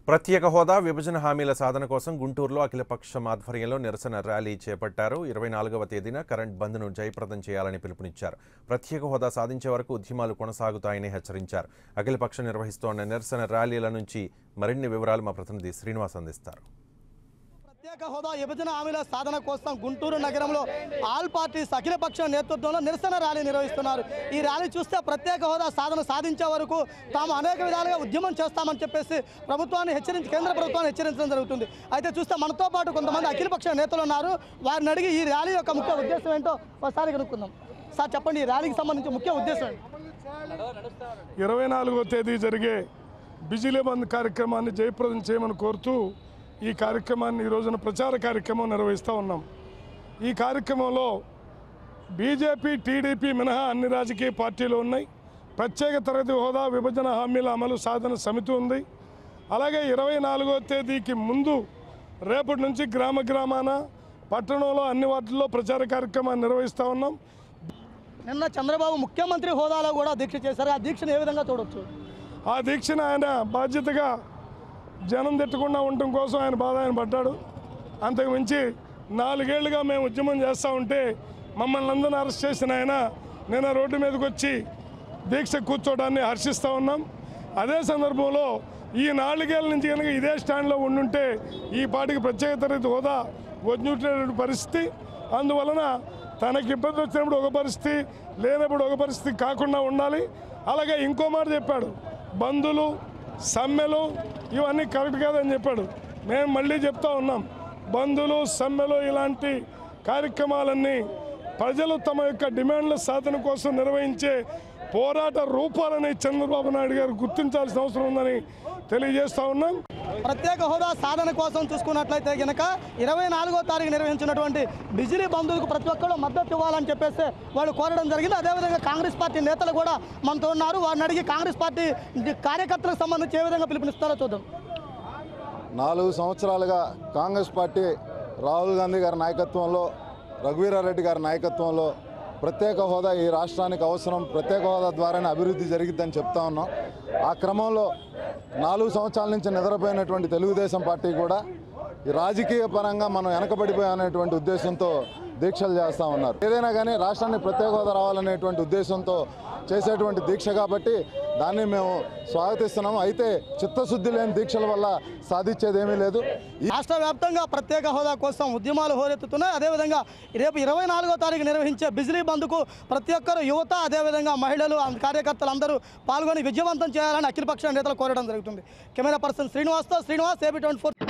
ప్రత్యేక హోదా విభజన హామీల సాధన కోసం గుంటూరులో అఖిలపక్షం ఆధ్వర్యంలో నిరసన ర్యాలీ చేపట్టారు ఇరవై నాలుగవ తేదీన కరెంట్ బంద్ను జయప్రదం చేయాలని పిలుపునిచ్చారు ప్రత్యేక హోదా సాధించే వరకు ఉద్యమాలు కొనసాగుతాయని హెచ్చరించారు అఖిలపక్షం నిర్వహిస్తోన్న నిరసన ర్యాలీల నుంచి మరిన్ని వివరాలు మా ప్రతినిధి శ్రీనివాస్ అందిస్తారు ప్రత్యేక హోదా విభజన హామీల సాధన కోసం గుంటూరు నగరంలో ఆల్ పార్టీస్ అఖిలపక్ష నేతృత్వంలో నిరసన ర్యాలీ నిర్వహిస్తున్నారు ఈ ర్యాలీ చూస్తే ప్రత్యేక హోదా సాధన సాధించే వరకు తాము అనేక విధాలుగా ఉద్యమం చేస్తామని చెప్పేసి ప్రభుత్వాన్ని హెచ్చరించి కేంద్ర ప్రభుత్వాన్ని హెచ్చరించడం జరుగుతుంది అయితే చూస్తే మనతో పాటు కొంతమంది అఖిలపక్ష నేతలు ఉన్నారు వారిని అడిగి ఈ ర్యాలీ యొక్క ముఖ్య ఉద్దేశం ఏంటో ఒకసారి కనుక్కుందాం సార్ చెప్పండి ఈ ర్యాలీకి సంబంధించి ముఖ్య ఉద్దేశం ఏంటి ఇరవై నాలుగో తేదీ జరిగే బిజిలీ బంద్ కార్యక్రమాన్ని జయప్రదం చేయమని కోరుతూ ఈ కార్యక్రమాన్ని ఈ రోజున ప్రచార కార్యక్రమం నిర్వహిస్తూ ఉన్నాం ఈ కార్యక్రమంలో బీజేపీ టీడీపీ మినహా అన్ని రాజకీయ పార్టీలు ఉన్నాయి ప్రత్యేక తరగతి హోదా విభజన హామీల అమలు సాధన సమితి ఉంది అలాగే ఇరవై నాలుగో తేదీకి ముందు రేపటి నుంచి గ్రామ గ్రామాన పట్టణంలో అన్ని వాటిల్లో ప్రచార కార్యక్రమాన్ని నిర్వహిస్తూ ఉన్నాం నిన్న చంద్రబాబు ముఖ్యమంత్రి హోదాలో కూడా దీక్ష చేశారు ఆ దీక్షను ఏ విధంగా చూడొచ్చు ఆ దీక్షను ఆయన బాధ్యతగా జనం తిట్టకుండా ఉండటం కోసం ఆయన బాధ ఆయన పడ్డాడు అంతకు మించి నాలుగేళ్లుగా మేము ఉద్యమం చేస్తూ ఉంటే మమ్మల్ని అందరిని అరెస్ట్ చేసిన ఆయన నిన్న రోడ్డు మీదకి వచ్చి దీక్ష కూర్చోవడాన్ని హర్షిస్తూ ఉన్నాం అదే సందర్భంలో ఈ నాలుగేళ్ల నుంచి కనుక ఇదే స్టాండ్లో ఉండుంటే ఈ పాటికి ప్రత్యేక తరగతి హోదా వచ్చినటువంటి పరిస్థితి అందువలన తనకి ఇబ్బంది వచ్చినప్పుడు ఒక పరిస్థితి లేనప్పుడు ఒక పరిస్థితి కాకుండా ఉండాలి అలాగే ఇంకో మాట చెప్పాడు బంధులు సమ్మెలు ఇవన్నీ కరెక్ట్ కాదని చెప్పాడు మేము మళ్ళీ చెప్తా ఉన్నాం బంధులు సమ్మెలు ఇలాంటి కార్యక్రమాలన్నీ ప్రజలు తమ యొక్క డిమాండ్ల సాధన కోసం నిర్వహించే పోరాట రూపాలని చంద్రబాబు నాయుడు గారు గుర్తించాల్సిన అవసరం ఉందని తెలియజేస్తా ఉన్నాం ప్రత్యేక హోదా సాధన కోసం చూసుకున్నట్లయితే గనక ఇరవై నాలుగో తారీఖు నిర్వహించినటువంటి బిజిలీ బంధువులకు ప్రతి ఒక్కరు మద్దతు ఇవ్వాలని చెప్పేసి వాళ్ళు కోరడం జరిగింది అదేవిధంగా కాంగ్రెస్ పార్టీ నేతలు కూడా మనతో ఉన్నారు వారిని అడిగి కాంగ్రెస్ పార్టీ కార్యకర్తలకు సంబంధించి ఏ విధంగా పిలుపునిస్తారో చూద్దాం నాలుగు సంవత్సరాలుగా కాంగ్రెస్ పార్టీ రాహుల్ గాంధీ గారి నాయకత్వంలో రఘువీరారెడ్డి గారి నాయకత్వంలో ప్రత్యేక హోదా ఈ రాష్ట్రానికి అవసరం ప్రత్యేక హోదా ద్వారానే అభివృద్ధి జరిగిద్దని చెప్తా ఉన్నాం ఆ క్రమంలో నాలుగు సంవత్సరాల నుంచి నిద్రపోయినటువంటి తెలుగుదేశం పార్టీ కూడా ఈ రాజకీయ పరంగా మనం వెనకబడిపోయామనేటువంటి ఉద్దేశంతో దీక్షలు చేస్తూ ఉన్నారు ఏదైనా కానీ రాష్ట్రాన్ని ప్రత్యేక హోదా రావాలనేటువంటి ఉద్దేశంతో చేసేటువంటి దీక్ష కాబట్టి దాన్ని మేము స్వాగతిస్తున్నాము అయితే చిత్తశుద్ధి లేని దీక్షల వల్ల సాధించేది ఏమీ లేదు ఈ రాష్ట్ర వ్యాప్తంగా ప్రత్యేక హోదా కోసం ఉద్యమాలు హోరెత్తుతున్నాయి అదేవిధంగా రేపు ఇరవై నాలుగో తారీఖు నిర్వహించే బిజిలీ బంద్కు ప్రతి ఒక్కరు యువత అదేవిధంగా మహిళలు ఆ కార్యకర్తలు అందరూ పాల్గొని విజయవంతం చేయాలని అఖిలపక్ష నేతలు కోరడం జరుగుతుంది కెమెరా పర్సన్ శ్రీనివాస్తో శ్రీనివాస్ ఏబీ ట్వంటీ ఫోర్